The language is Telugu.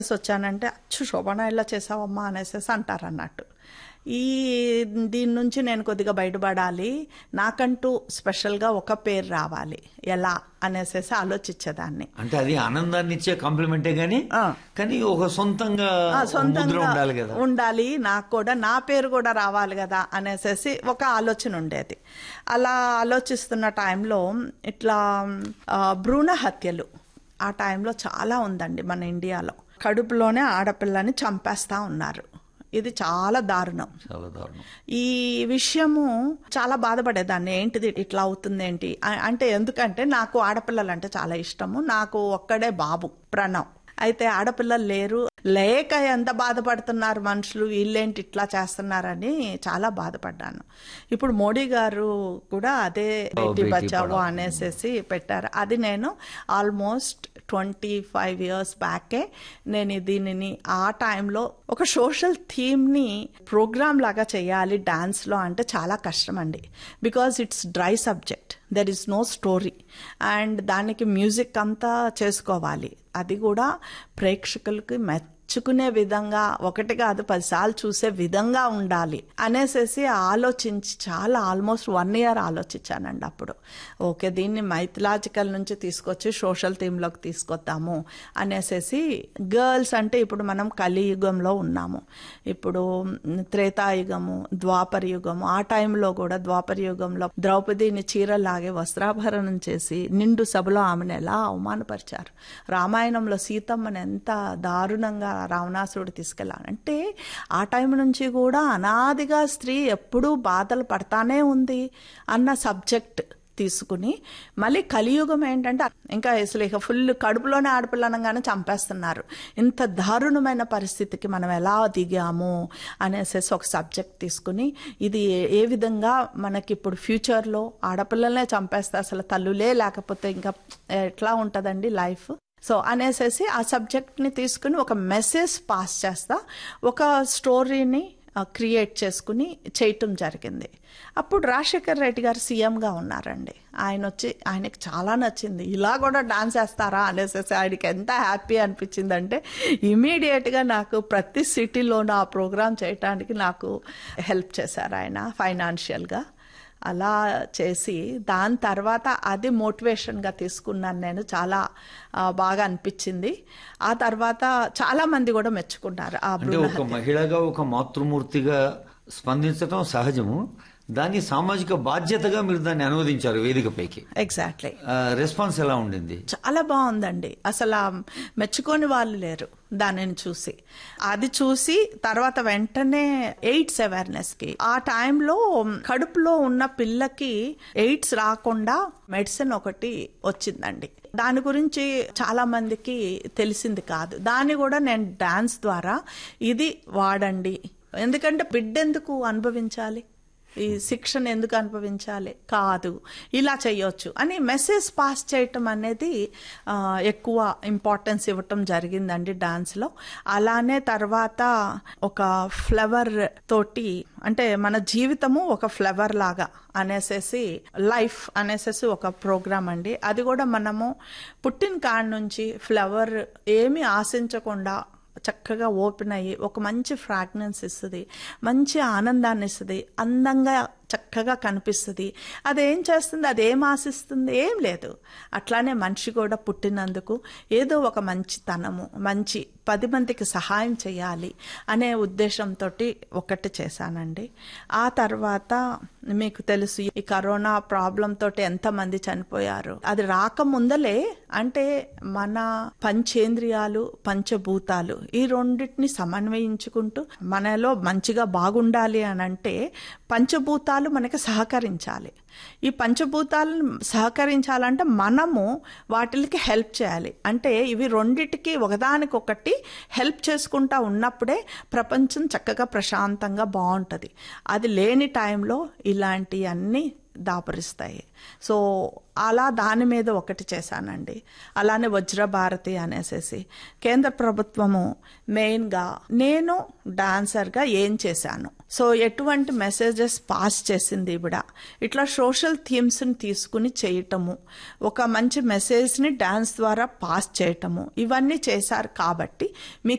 వచ్చానంటే అచ్చు శోభన ఇలా చేసావమ్మా అనేసి అంటారు అన్నట్టు ఈ దీని నుంచి నేను కొద్దిగా బయటపడాలి నాకంటూ స్పెషల్గా ఒక పేరు రావాలి ఎలా అనేసి ఆలోచించేదాన్ని అంటే అది ఆనందాన్ని ఇచ్చే కాంప్లిమెంటే గానీ ఆ. కానీ ఒక సొంతంగా ఆ, ఒక ముద్ర సొంతంగా ఉండాలి కదా ఉండాలి నాకు కూడా నా పేరు కూడా రావాలి కదా అనేసి ఒక ఆలోచన ఉండేది అలా ఆలోచిస్తున్న టైంలో ఇట్లా ఆ, భ్రూణ హత్యలు ఆ టైంలో చాలా ఉందండి మన ఇండియాలో కడుపులోనే ఆడపిల్లని చంపేస్తా ఉన్నారు ఇది చాలా దారుణం చాలా దారుణం ఈ విషయము చాలా బాధపడేదాన్ని ఏంటిది ఇట్లా అవుతుంది ఏంటి అ- అంటే ఎందుకంటే నాకు ఆడపిల్లలు అంటే చాలా ఇష్టము నాకు ఒక్కడే బాబు ప్రణవ్ అయితే ఆడపిల్లలు లేరు లేక ఎంత బాధపడుతున్నారు మనుషులు వీళ్ళేంటి ఇట్లా చేస్తున్నారని చాలా బాధపడ్డాను ఇప్పుడు మోడీ గారు కూడా అదే బేటీ బేటీ బచావో పడావో. అనేసి పెట్టారు అది నేను ఆల్మోస్ట్ ట్వంటీ ఫైవ్ ఇయర్స్ బ్యాకే నేను దీనిని ఆ టైంలో ఒక సోషల్ థీమ్ని ప్రోగ్రామ్ లాగా చేయాలి డాన్స్లో అంటే చాలా కష్టం అండి because it's dry subject there is no story and దానికి మ్యూజిక్ అంతా చేసుకోవాలి అది కూడా ప్రేక్షకులకి మెచ్చుకునే విధంగా ఒకటి కాదు పదిసార్లు చూసే విధంగా ఉండాలి అనేసేసి ఆలోచించి చాలా ఆల్మోస్ట్ వన్ ఇయర్ ఆలోచించానండి అప్పుడు ఓకే దీన్ని మైథలాజికల్ నుంచి తీసుకొచ్చి సోషల్ థీమ్లోకి తీసుకొద్దాము అనేసేసి గర్ల్స్ అంటే ఇప్పుడు మనం కలియుగంలో ఉన్నాము ఇప్పుడు త్రేతాయుగము ద్వాపర యుగము ఆ టైంలో కూడా ద్వాపర యుగంలో ద్రౌపదిని చీరలాగే వస్త్రాభరణం చేసి నిండు సభలో ఆమెను ఎలా అవమానపరిచారు రామాయణంలో సీతమ్మని ఎంత దారుణంగా రావణాసురుడు తీసుకెళ్ళాడు అంటే ఆ టైం నుంచి కూడా అనాదిగా స్త్రీ ఎప్పుడూ బాధలు పడతానే ఉంది అన్న సబ్జెక్ట్ తీసుకుని మళ్ళీ కలియుగం ఏంటంటే ఇంకా అసలు ఇక ఫుల్ కడుపులోనే ఆడపిల్ల అనగానే చంపేస్తున్నారు ఇంత దారుణమైన పరిస్థితికి మనం ఎలా దిగాము అనేసి ఒక సబ్జెక్ట్ తీసుకుని ఇది ఏ- ఏ విధంగా మనకి ఇప్పుడు ఫ్యూచర్లో ఆడపిల్లలనే చంపేస్తే అసలు తల్లులే లేకపోతే ఇంకా ఎట్లా ఉంటుందండి లైఫ్ సో అనేసేసి ఆ సబ్జెక్ట్ని తీసుకుని ఒక మెసేజ్ పాస్ చేస్తా ఒక స్టోరీని క్రియేట్ చేసుకుని చేయటం జరిగింది అప్పుడు రాజశేఖర్ రెడ్డి గారు సీఎంగా ఉన్నారండి ఆయన వచ్చి ఆయనకి చాలా నచ్చింది ఇలా కూడా డాన్స్ వేస్తారా అనేసి ఆయనకి ఎంత హ్యాపీ అనిపించిందంటే ఇమీడియట్గా నాకు ప్రతి సిటీలోనూ ఆ ప్రోగ్రామ్ చేయటానికి నాకు హెల్ప్ చేశారు ఆయన ఫైనాన్షియల్గా అలా చేసి దాని తర్వాత అది మోటివేషన్గా తీసుకున్నాను నేను చాలా ఆ, బాగా అనిపించింది ఆ తర్వాత చాలా మంది కూడా మెచ్చుకున్నారు ఆ అంటే భ్రూణ ఒక మహిళగా ఒక మాతృమూర్తిగా స్పందించడం సహజము దాన్ని సామాజిక బాధ్యతగా మీరు దాన్ని అనువదించారు వేదికపైకి ఎగ్జాక్ట్లీ ఆ, రెస్పాన్స్ ఎలా ఉండింది చాలా బాగుందండి అసలు ఆ మెచ్చుకొని వాళ్ళు లేరు దానిని చూసి అది చూసి తర్వాత వెంటనే ఎయిడ్స్ అవేర్నెస్ కి ఆ టైంలో కడుపులో ఉన్న పిల్లకి ఎయిడ్స్ రాకుండా మెడిసిన్ ఒకటి వచ్చిందండి దాని గురించి చాలా మందికి తెలిసింది కాదు దాన్ని కూడా నేను డాన్స్ ద్వారా ఇది వాడండి ఎందుకంటే బిడ్డ ఎందుకు అనుభవించాలి ఈ శిక్షణ ఎందుకు అనుభవించాలి కాదు ఇలా చేయొచ్చు అని మెసేజ్ పాస్ చేయటం అనేది ఆ, ఎక్కువ ఇంపార్టెన్స్ ఇవ్వటం జరిగిందండి డాన్స్లో అలానే తర్వాత ఒక ఫ్లవర్ తోటి అంటే మన జీవితము ఒక ఫ్లవర్ లాగా అనేసేసి లైఫ్ అనేసేసి ఒక ప్రోగ్రామ్ అండి అది కూడా మనము పుట్టిన కాడ నుంచి ఫ్లవర్ ఏమీ ఆశించకుండా చక్కగా ఓపెన్ అయ్యి ఒక మంచి ఫ్రాగ్నెన్స్ ఇస్తుంది మంచి ఆనందాన్ని ఇస్తుంది అందంగా చక్కగా కనిపిస్తుంది అదేం చేస్తుంది అదేం ఆశిస్తుంది ఏం లేదు అట్లానే మనిషి కూడా పుట్టినందుకు ఏదో ఒక మంచితనము మంచి పది మందికి సహాయం చేయాలి అనే ఉద్దేశంతో ఒకటి చేశానండి ఆ తర్వాత మీకు తెలుసు ఈ కరోనా ప్రాబ్లం తోటి ఎంతమంది చనిపోయారు అది రాకముందలే అంటే మన పంచేంద్రియాలు పంచభూతాలు ఈ రెండింటిని సమన్వయించుకుంటూ మనలో మంచిగా బాగుండాలి అని అంటే పంచభూతాలు మనకి సహకరించాలి ఈ పంచభూతాలను సహకరించాలంటే మనము వాటికి హెల్ప్ చేయాలి అంటే ఇవి రెండిటికి ఒకదానికొకటి హెల్ప్ చేసుకుంటా ఉన్నప్పుడే ప్రపంచం చక్కగా ప్రశాంతంగా బాగుంటుంది అది లేని టైంలో ఇలాంటివన్నీ దాపరిస్తాయి సో అలా దాని మీద ఒకటి చేశానండి అలానే వజ్రభారతి అనేసేసి కేంద్ర ప్రభుత్వము మెయిన్గా నేను డాన్సర్గా ఏం చేశాను సో ఎటువంటి మెసేజెస్ పాస్ చేసింది ఇవిడ ఇట్లా సోషల్ థీమ్స్ని తీసుకుని చేయటము ఒక మంచి మెసేజ్ని డాన్స్ ద్వారా పాస్ చేయటము ఇవన్నీ చేశారు కాబట్టి మీ